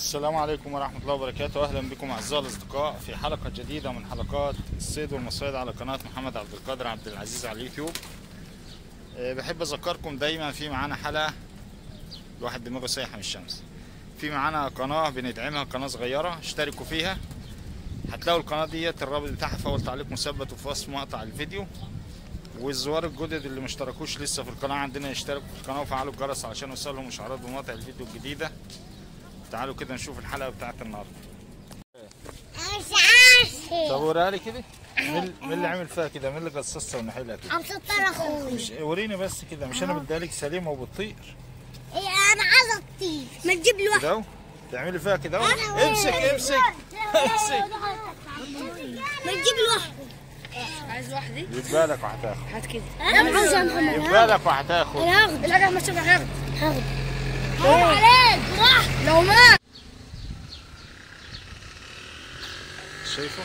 السلام عليكم ورحمة الله وبركاته أهلا بكم أعزائي الأصدقاء في حلقة جديدة من حلقات الصيد والمصايد على قناة محمد عبد القادر عبد العزيز على اليوتيوب أه، بحب أذكركم دايما في معانا حلقة الواحد دماغه سايحة من الشمس في معانا قناة بندعمها قناة صغيرة اشتركوا فيها هتلاقوا القناة ديت الرابط بتاعها في أول تعليق مثبت وفي وصف مقطع الفيديو والزوار الجدد اللي مشتركوش لسه في القناة عندنا يشتركوا في القناة وفعلوا الجرس علشان يوصلهم إشعارات بمقاطع الفيديو الجديدة تعالوا كده نشوف الحلقة بتاعت النهاردة مش عارفة طب وريها لي كده مين مين اللي عامل فيها كده مين اللي قصصها ونحيلها كده عم سطر اخوي مش وريني بس كده مش انا بديها لك سليمه وبتطير إيه انا عايزة اطير ما تجيب لي واحد كده اهو تعملي فيها كده اهو امسك امسك امسك ما تجيب لي واحد عايز واحدة يبقى لك وهتاخد هات كده انا عاوز يا محمد يبقى لك وهتاخد انا هاخد الحاجة ما تشوف هاخد هاخد حرام عليك واحد لو ما شايفه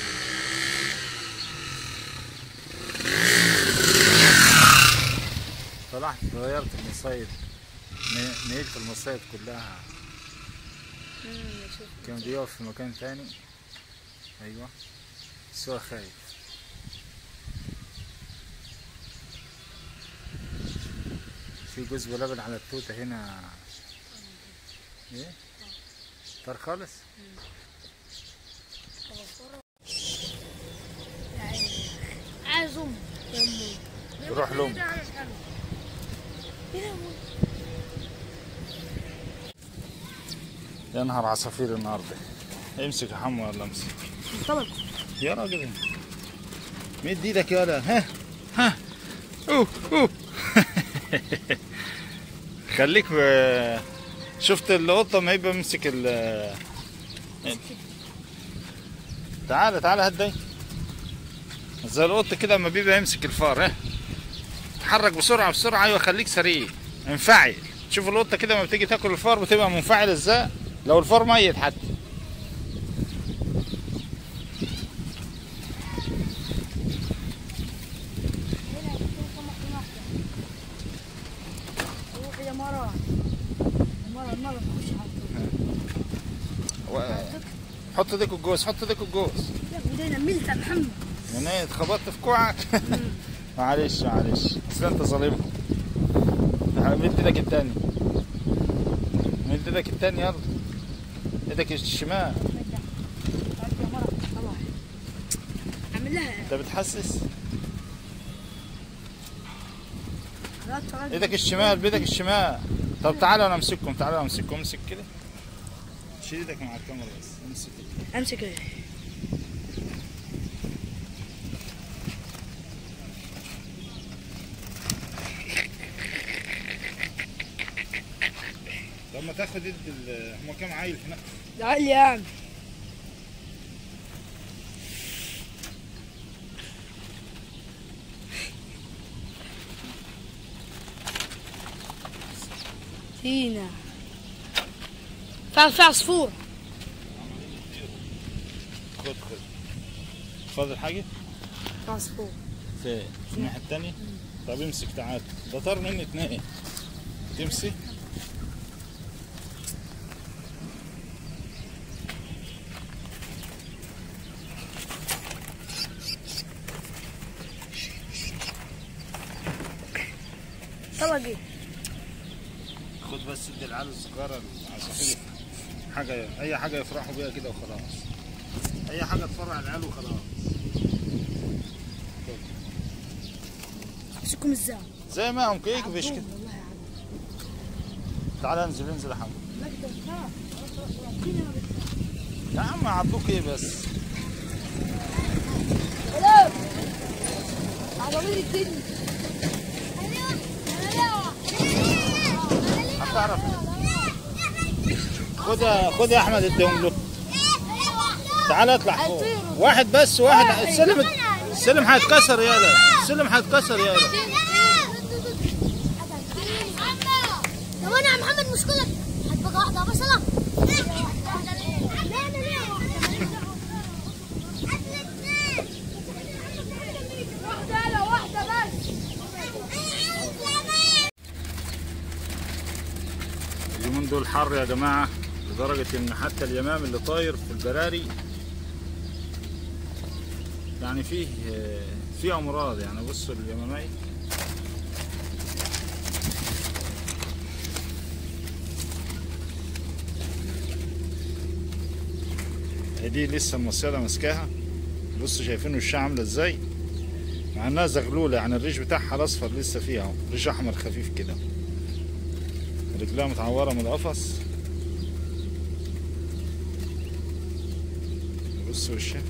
طلعت غيرت المصايد ن- نقلت المصايد كلها كان بيقف في مكان تاني ايوه بس هو خايف في جوز بلبن على التوتة هنا ايه طار خالص عايز امي روح لهم يا نهار عصافير النهارده امسك يا حمو ولا امسك طبعا يا راجل مد ايدك يا ولا ها ها اوه اوه خليك آه، شفت القطه ما يبقى مسك ال تعالى تعالى هات دي زي القط كده اما بيبقى يمسك الفار ها اتحرك بسرعه بسرعه ايوه خليك سريع انفعل شوف القطه كده لما بتيجي تاكل الفار بتبقى منفعل ازاي لو الفار ميت حتى روح يا مرة مرة مرة تخش على طول و- حط ايديك الجوز حط ايديك الجوز يا بدينا ملت يا محمد من ايه اتخبطت في كوعك معلش معلش اصل انت ظالمهم مد ايدك التاني مد ايدك التاني يلا ايدك الشمال تعرف يا مرة طلع اعمل لها انت بتحسس لا تغلب ايدك الشمال بايدك الشمال طب تعالوا انا امسككم تعالوا انا امسككم امسك كده شيل ايدك مع الكاميرا بس امسك كده. امسك ايه لما تاخد يد ال- هما كام عيل هناك تعال يا عم سينا فيها فيها عصفور خد خد فاضل حاجه فيها عصفور في في الناحيه التانيه طب امسك تعال ده طار مني اتنين تمسك طلقي خد بس ادي العيال الصغيره العصافير حاجه اي حاجه يفرحوا بيها كده وخلاص اي حاجه تفرح العيال وخلاص امسكهم ازاي زي ما هم كيك فيش كده والله يا عم تعال انزل انزل يا حمد لا كده بتخاف. ربنا ما بتخاف. يا عم عضوك ايه بس سلام عضلين الدنيا هتعرف خد يا خد يا احمد اديهم له تعال اطلع فوق واحد بس واحد السلم السلم هيتكسر يالا السلم هيتكسر يالا طب انا يا محمد مشكلة هتبقى واحدة مثلا واحدة واحدة بس اليومين دول حر يا جماعه لدرجة ان حتى اليمام اللي طاير في البراري يعني فيه فيه امراض يعني بصوا اليمامية دي لسه المصيدة ماسكاها بصوا شايفين وشها عاملة ازاي مع انها زغلولة يعني الريش بتاعها الاصفر لسه فيها اهو ريش احمر خفيف كده رجلها متعورة من القفص بص وشها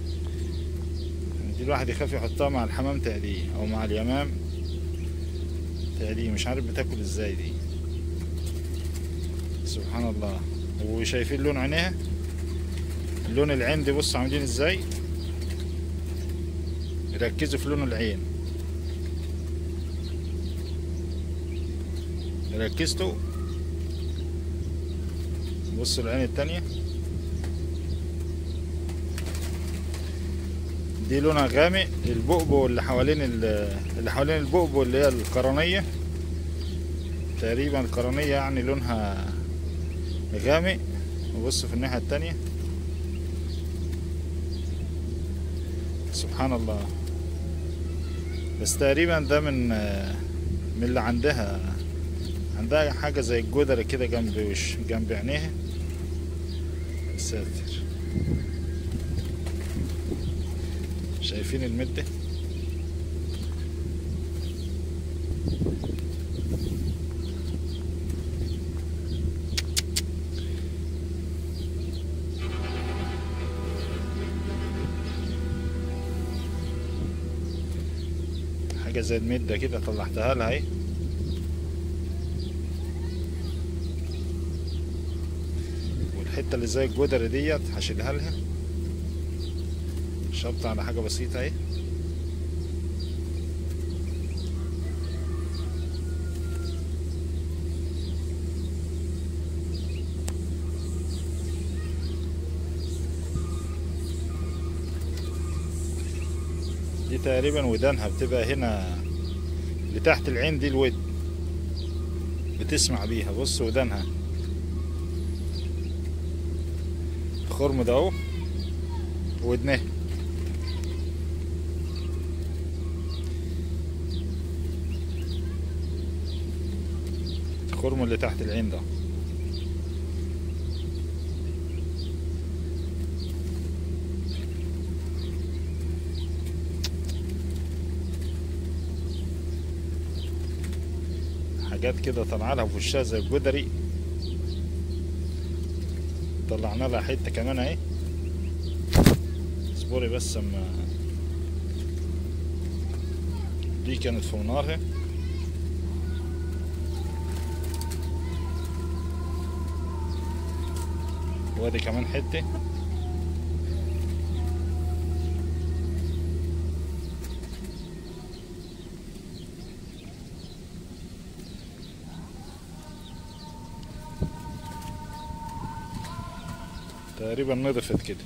دي الواحد يخاف يحطها مع الحمام تقليه او مع اليمام تقليه مش عارف بتاكل ازاي دي سبحان الله وشايفين لون عينيها لون العين دي بص عاملين ازاي ركزوا في لون العين ركزتوا بصوا العين التانية دي لونها غامق البؤبؤ اللي حوالين ال- اللي حوالين البؤبؤ اللي هي القرنية تقريبا القرنية يعني لونها غامق وبصوا في الناحية التانية سبحان الله بس تقريبا ده من من اللي عندها عندها حاجة زي الجدرة كده جنب وش جنب عينيها ساتر شايفين المدة حاجة زي المدة كده طلعتها لها اهي والحتة اللي زي الجدرة ديت هشيلها لها شبط على حاجة بسيطة اهي دي تقريبا ودانها بتبقى هنا لتحت العين دي الود بتسمع بيها بص ودانها الخرم ده اهو ودنها الخرم اللي تحت العين ده حاجات كده طالعه لها في وشها زي الجدري طلعنا لها حته كمان اهي اصبري بس اما دي كانت في منارها وادي كمان حته تقريبا نضفت كده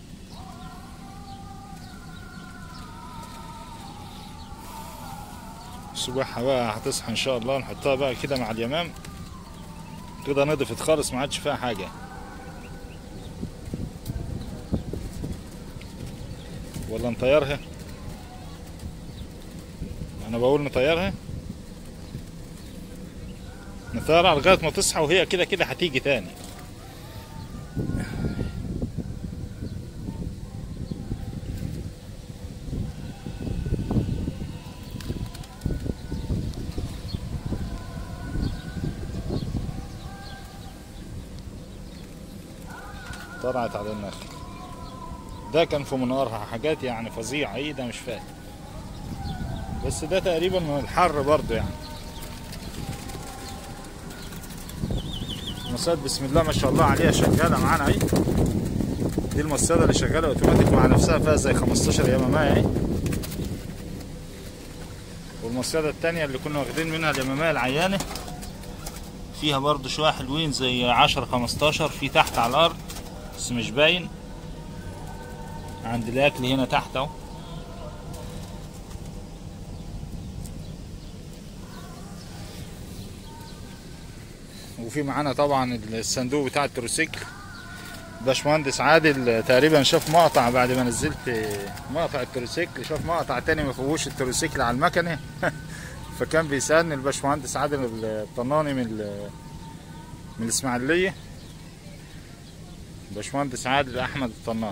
الصباحة بقى هتصحى ان شاء الله نحطها بقى كده مع اليمام كده نضفت خالص ما عادش فيها حاجة ولا نطيرها انا بقول نطيرها نطيرها لغاية ما تصحى وهي كده كده هتيجي تاني طلعت على النخل ده كان في منارها حاجات يعني فظيعة ايه ده مش فاهم بس ده تقريبا من الحر برضو يعني المصاد بسم الله ما شاء الله عليها شغالة معانا اهي دي المصادة اللي شغالة اوتوماتيك مع نفسها فيها زي 15 يمامية اهي والمصادة التانية اللي كنا واخدين منها اليمامية العيانة فيها برضو شوية حلوين زي 10 15 في تحت على الأرض بس مش باين عند الاكل هنا تحت اهو وفي معانا طبعا الصندوق بتاع التروسيكل باشمهندس عادل تقريبا شاف مقطع بعد ما نزلت مقطع التروسيكل شاف مقطع تاني ما فيهوش التروسيكل على المكنه فكان بيسالني الباشمهندس عادل الطناني من ال- من الاسماعيليه باشمهندس عادل احمد الطنان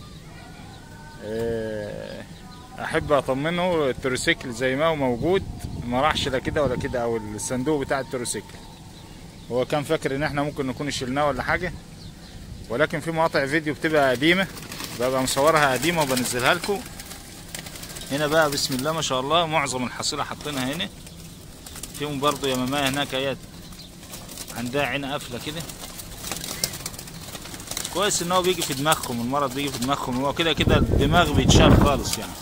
آه، احب اطمنه التروسيكل زي ما هو موجود ما راحش لا كده ولا كده او الصندوق بتاع التروسيكل هو كان فاكر ان احنا ممكن نكون شلناه ولا حاجه ولكن في مقاطع فيديو بتبقى قديمه ببقى مصورها قديمه وبنزلها لكم هنا بقى بسم الله ما شاء الله معظم الحصيله حاطينها هنا فيهم برضو يمامية هناك اهيت عندها عين قافله كده كويس ان هو بيجي في دماغكم المرض بيجي في دماغكم هو كده كده الدماغ بيتشال خالص يعني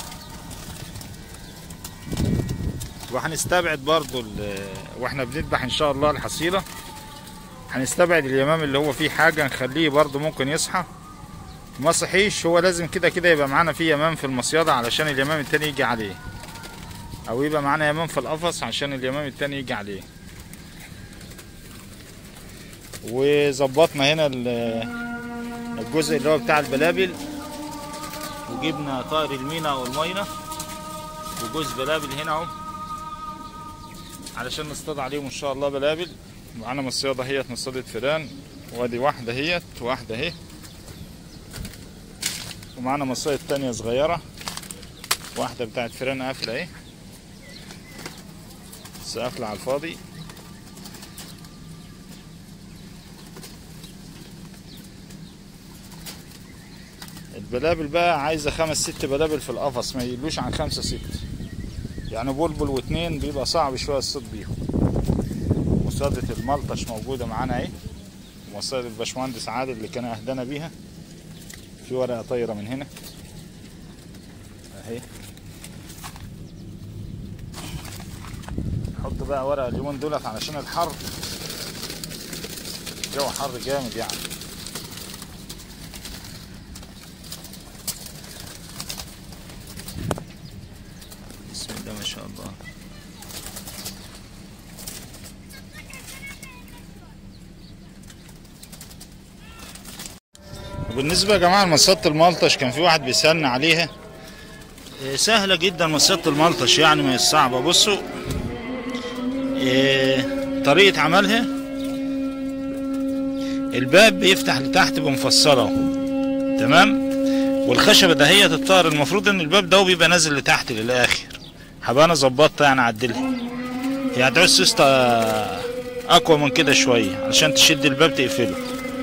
وهنستبعد برضو ال- واحنا بنذبح ان شاء الله الحصيله هنستبعد اليمام اللي هو فيه حاجه نخليه برضو ممكن يصحى ما صحيش هو لازم كده كده يبقى معانا فيه يمام في المصيده علشان اليمام التاني يجي عليه او يبقى معانا يمام في القفص عشان اليمام التاني يجي عليه وظبطنا هنا ال- الجزء اللي هو بتاع البلابل وجبنا طائر المينا او المينا وجوز بلابل هنا اهو علشان نصطاد عليهم ان شاء الله بلابل معانا مصيادة هي مصيدة فيران وادي واحدة هي واحدة اهي ومعانا مصايد تانية صغيرة واحدة بتاعت فيران قافلة اهي بس قافلة على الفاضي البلابل بقى عايزة خمس ست بلابل في القفص ما يقلوش عن خمسة ست يعني بلبل واتنين بيبقى صعب شوية الصيد بيهم مصيدة الملطش موجودة معانا اهي ومصيدة الباشمهندس عادل اللي كان اهدانا بيها في ورقة طايرة من هنا اهي نحط بقى ورقة اليومين دولت علشان الحر الجو حر جامد يعني بسم الله ما شاء الله بالنسبة يا جماعة لمصيدة الملطش كان في واحد بيسألنا عليها إيه، سهلة جدا مصيدة الملطش يعني مش صعبة بصوا إيه، طريقة عملها الباب بيفتح لتحت بمفصلة تمام والخشبة دهيت الطائر المفروض ان الباب ده بيبقى نازل لتحت للآخر هبقى انا ظبطتها يعني عدلها هي هتعوز سيستة اقوى من كده شوية علشان تشد الباب تقفله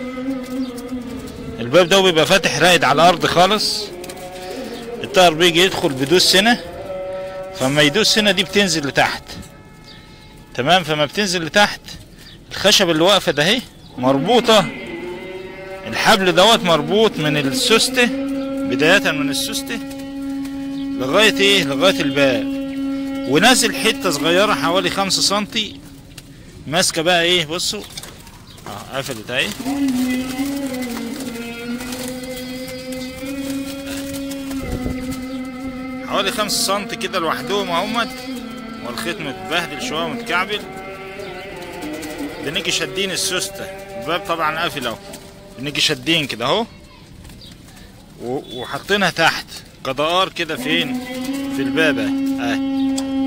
الباب ده بيبقى فاتح راقد على الارض خالص الطائر بيجي يدخل بدوس هنا فما يدوس هنا دي بتنزل لتحت تمام فما بتنزل لتحت الخشب اللي واقفه ده اهي مربوطه الحبل دوت مربوط من السوسته بدايه من السوسته لغايه ايه لغايه الباب ونازل حته صغيره حوالي خمسة سنتي ماسكه بقى ايه بصوا اه قفلت اهي حوالي خمسة سنتي كده لوحدهم اهمت والخيط متبهدل شويه ومتكعبل بنيجي شادين السوسته الباب طبعا قافل اهو بنيجي شادين كده اهو و- وحاطينها تحت كدقار كده فين في الباب اهي اهي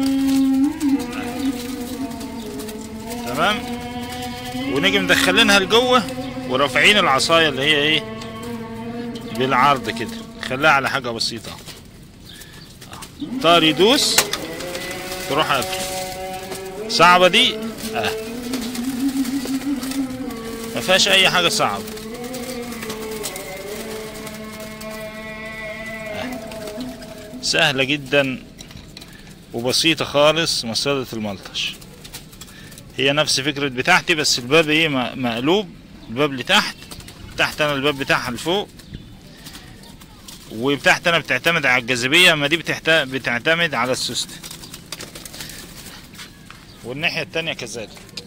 تمام ونيجي مدخلينها لجوه ورافعين العصايه اللي هي ايه بالعرض كده خليها على حاجه بسيطه طار يدوس تروح قافله صعبه دي اه ما فيهاش اي حاجه صعبه آه. سهله جدا وبسيطه خالص مصيدة الملطش هي نفس فكرة بتاعتي بس الباب ايه م- مقلوب الباب لتحت تحت انا الباب بتاعها لفوق وبتاعت انا بتعتمد على الجاذبية اما دي بتحت... بتعتمد على السوستة والناحية التانية كذلك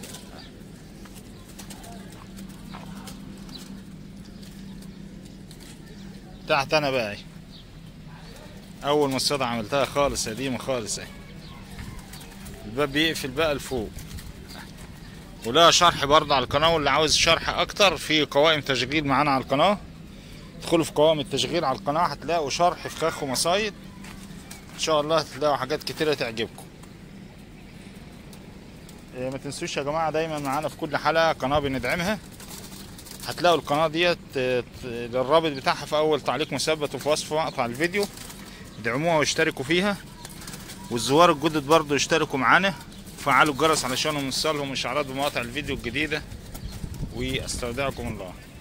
تحت انا بقى اهي اول مصيدة عملتها خالص قديمة خالص اهي الباب بيقفل بقى لفوق ولها شرح برضه على القناه واللي عاوز شرح اكتر في قوائم تشغيل معانا على القناه ادخلوا في قوائم التشغيل على القناه هتلاقوا شرح فخاخ ومصايد ان شاء الله هتلاقوا حاجات كتيره تعجبكم إيه، ما تنسوش يا جماعه دايما معانا في كل حلقه قناه بندعمها هتلاقوا القناه ديت آه، ت- الرابط بتاعها في اول تعليق مثبت وفي وصف مقطع الفيديو ادعموها واشتركوا فيها والزوار الجدد برضو يشتركوا معانا وفعلوا الجرس علشان يوصلهم اشعارات بمقاطع الفيديو الجديده واستودعكم الله